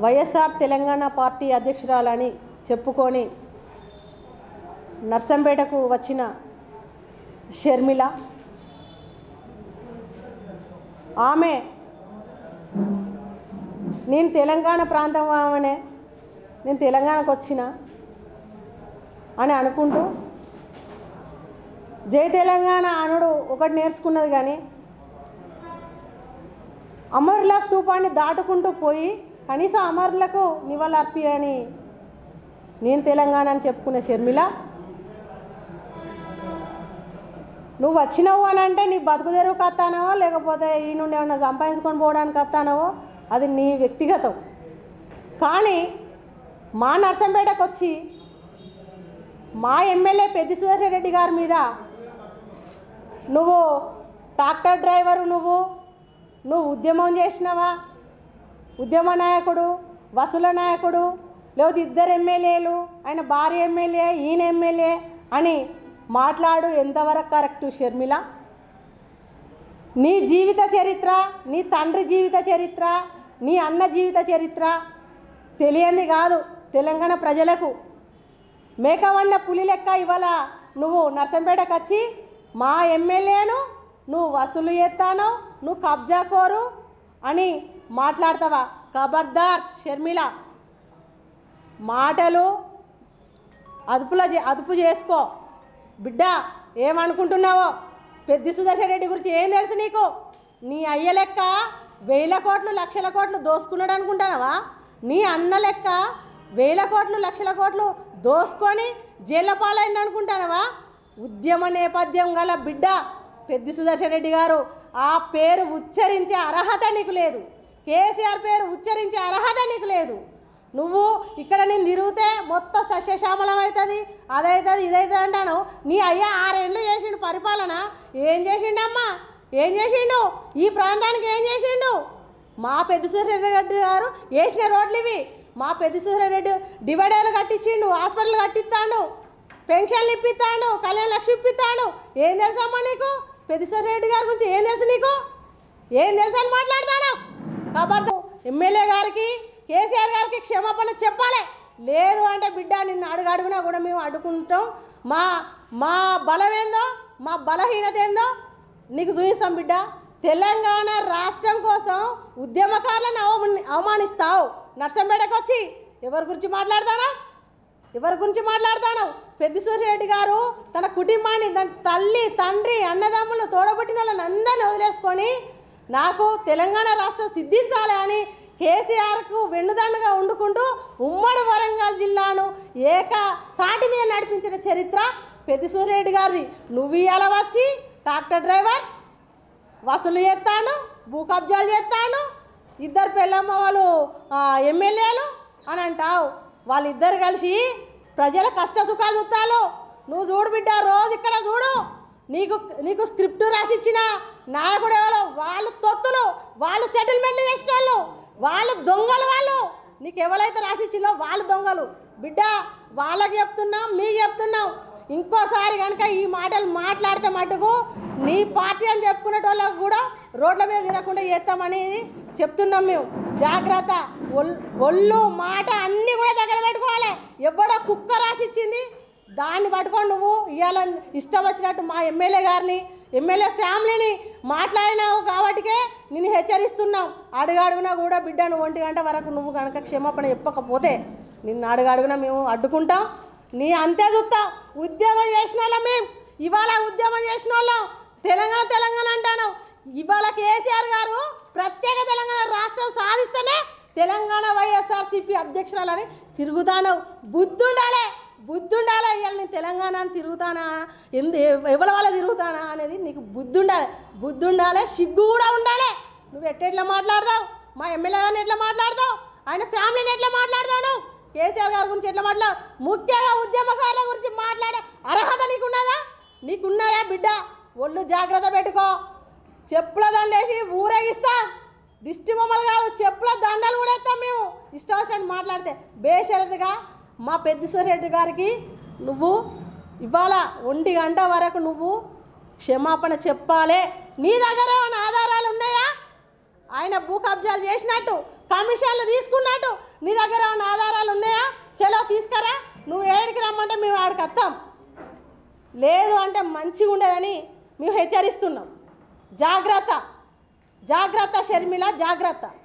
YSR Telangana party అధ్యక్షురాలని చెప్పుకొని నర్సంపేటకు వచ్చిన షర్మిల ఆమె నేను తెలంగాణ ప్రాంతం ఆమెనే నేను తెలంగాణకు వచ్చిన అని అనుకుంటూ జై తెలంగాణ అనుడు ఒకటి నేర్చుకున్నది కానీ అమరుల స్తూపాన్ని దాటుకుంటూ పోయి కనీసం అమరులకు నివాళులర్పి అని నేను తెలంగాణ అని చెప్పుకునే షర్మిల నువ్వు వచ్చినావు అని అంటే నీ బతుకు తెరువుకు వస్తానవో లేకపోతే ఈ నుండి ఏమన్నా సంపాదించుకొని పోవడానికి వస్తానవో అది నీ వ్యక్తిగతం కానీ మా నర్సంపేటకు వచ్చి మా ఎమ్మెల్యే పెద్ది సుదర్శన్ రెడ్డి గారి మీద నువ్వు ట్రాక్టర్ డ్రైవరు నువ్వు నువ్వు ఉద్యమం చేసినావా ఉద్యమ నాయకుడు వసూల నాయకుడు లేకపోతే ఇద్దరు ఎమ్మెల్యేలు ఆయన భార్య ఎమ్మెల్యే ఈయన ఎమ్మెల్యే అని మాట్లాడు ఎంతవరకు కరెక్టు షర్మిల నీ జీవిత చరిత్ర నీ తండ్రి జీవిత చరిత్ర నీ అన్న జీవిత చరిత్ర తెలియంది కాదు తెలంగాణ ప్రజలకు మేకవన్న పులి లెక్క ఇవాళ నువ్వు నర్సంపేటకు వచ్చి మా ఎమ్మెల్యేను నువ్వు వసూలు చేస్తాను నువ్వు కబ్జా కోరు అని మాట్లాడతావా ఖబర్దార్ షర్మిల మాటలు అదుపులో చే- అదుపు చేసుకో బిడ్డ ఏమనుకుంటున్నావో పెద్ది సుదర్శన్ రెడ్డి గురించి ఏం తెలుసు నీకు నీ అయ్య లెక్క వేల కోట్లు లక్షల కోట్లు దోసుకున్నాడు అనుకుంటానవా నీ అన్న లెక్క వేల కోట్లు లక్షల కోట్లు దోసుకొని జైళ్ళ పాలైంది అనుకుంటానవా ఉద్యమ నేపథ్యం గల బిడ్డ పెద్ది సుదర్శన్ రెడ్డి గారు ఆ పేరు ఉచ్చరించే అర్హత నీకు లేదు కేసీఆర్ పేరు ఉచ్చరించే అర్హత నీకు లేదు నువ్వు ఇక్కడ నేను తిరిగితే మొత్తం సస్యశ్యామలం అవుతుంది అదవుతుంది ఇదవుతుంది అంటాను నీ అయ్యా ఆరేళ్ళు చేసిండు పరిపాలన ఏం చేసిండమ్మా ఏం చేసిండు ఈ ప్రాంతానికి ఏం చేసిండు మా పెద్ద రెడ్డి గారు వేసిన రోడ్లు ఇవి మా పెద్ద రెడ్డి డివైడర్లు కట్టించిండు హాస్పిటల్ కట్టిస్తాడు పెన్షన్లు ఇప్పిస్తాడు కళ్యాణ లక్ష్మి ఇప్పిస్తాడు ఏం తెలుసమ్మా నీకు పెద్ద రెడ్డి గారి గురించి ఏం తెలుసు నీకు ఏం తెలుసు అని మాట్లాడతాను కాబట్టి ఎమ్మెల్యే గారికి కేసీఆర్ గారికి క్షమాపణ చెప్పాలి లేదు అంటే బిడ్డ నిన్ను అడుగు అడుగునా కూడా మేము అడుగుంటాం మా మా బలం ఏందో మా బలహీనత ఏందో నీకు చూపిస్తాం బిడ్డ తెలంగాణ రాష్ట్రం కోసం ఉద్యమకారులను అవమాని అవమానిస్తావు నర్సంపేటకు వచ్చి ఎవరి గురించి మాట్లాడతానా ఎవరి గురించి మాట్లాడతాను పెద్ద రెడ్డి గారు తన కుటుంబాన్ని తన తల్లి తండ్రి అన్నదమ్ములు తోడబుట్టిన వాళ్ళని అందరినీ వదిలేసుకొని నాకు తెలంగాణ రాష్ట్రం సిద్ధించాలి అని కేసీఆర్కు వెన్నుదండగా వండుకుంటూ ఉమ్మడి వరంగల్ జిల్లాను ఏక తాటి మీద నడిపించిన చరిత్ర పెద్ద సూర్యరెడ్డి గారిది నువ్వు ఇవాళ వచ్చి ట్రాక్టర్ డ్రైవర్ వసూలు చేస్తాను భూ కబ్జాలు చేస్తాను ఇద్దరు పెళ్ళమ్మ వాళ్ళు ఆ, ఎమ్మెల్యేలు అని అంటావు వాళ్ళిద్దరు కలిసి ప్రజల కష్ట సుఖాలు చూస్తాలు నువ్వు చూడు బిడ్డ రోజు ఇక్కడ చూడు నీకు నీకు స్క్రిప్ట్ రాసిచ్చిన నాయకుడు ఎవరో వాళ్ళు తొత్తులు వాళ్ళు సెటిల్మెంట్లు చేసిన వాళ్ళు వాళ్ళు దొంగలు వాళ్ళు నీకు ఎవరైతే రాసిచ్చిందో వాళ్ళు దొంగలు బిడ్డ వాళ్ళకి చెప్తున్నాం మీకు చెప్తున్నాం ఇంకోసారి కనుక ఈ మాటలు మాట్లాడితే మటుకు నీ పార్టీ అని చెప్పుకునేటోళ్ళకు కూడా రోడ్ల మీద తిరగకుండా చేస్తామని చెప్తున్నాం మేము జాగ్రత్త ఒల్- ఒళ్ళు మాట అన్నీ కూడా దగ్గర పెట్టుకోవాలి ఎవడో కుక్క రాసిచ్చింది దాన్ని పట్టుకొని నువ్వు ఇవాళ ఇష్టం వచ్చినట్టు మా ఎమ్మెల్యే గారిని ఎమ్మెల్యే ఫ్యామిలీని మాట్లాడినావు కాబట్టికే నేను హెచ్చరిస్తున్నాం అడుగడుగునా కూడా బిడ్డను ఒంటి గంట వరకు నువ్వు కనుక క్షమాపణ చెప్పకపోతే నిన్ను అడుగడుగునా మేము అడ్డుకుంటాం నీ అంతే చూస్తాం ఉద్యమం చేసిన వాళ్ళం మేము ఇవాళ ఉద్యమం చేసిన వాళ్ళం తెలంగాణ తెలంగాణ అంటాను ఇవాళ కేసీఆర్ గారు ప్రత్యేక తెలంగాణ రాష్ట్రం సాధిస్తేనే తెలంగాణ వైఎస్ఆర్సీపీ అధ్యక్షురాలని తిరుగుతాను బుద్ధి ఉండాలి బుద్ధి ఉండాలి ఇవాళ నేను తెలంగాణ అని తిరుగుతానా ఎందు ఎవరి వల్ల తిరుగుతానా అనేది నీకు బుద్ధి ఉండాలి బుద్ధి ఉండాలి సిగ్గు కూడా ఉండాలి నువ్వు ఎట్లా మాట్లాడతావు మా ఎమ్మెల్యే గారిని ఎట్లా మాట్లాడతావు ఆయన ఫ్యామిలీని ఎట్లా మాట్లాడతావు నువ్వు కేసీఆర్ గారి గురించి ఎట్లా మాట్లాడు ముఖ్యంగా ఉద్యమకారుల గురించి మాట్లాడే అర్హత నీకున్నదా నీకున్నదా బిడ్డ ఒళ్ళు జాగ్రత్త పెట్టుకో చెప్పుల దండేసి ఊరేగిస్తాం దిష్టి బొమ్మలు కాదు చెప్పుల దండలు కూడా ఎత్తాం మేము ఇష్టం వచ్చినట్టు మాట్లాడితే బేషరతుగా మా పెద్దిశ్వరెడ్డి గారికి నువ్వు ఇవాళ ఒంటి గంట వరకు నువ్వు క్షమాపణ చెప్పాలి నీ దగ్గర ఏమైనా ఆధారాలు ఉన్నాయా ఆయన భూ కబ్జాలు చేసినట్టు కమిషన్లు తీసుకున్నట్టు నీ దగ్గర ఉన్న ఆధారాలు ఉన్నాయా చలో తీసుకురా నువ్వు ఏడికి రమ్మంటే మేము ఆడికి వస్తాం లేదు అంటే మంచిగా ఉండదని మేము హెచ్చరిస్తున్నాం జాగ్రత్త జాగ్రత్త షర్మిల జాగ్రత్త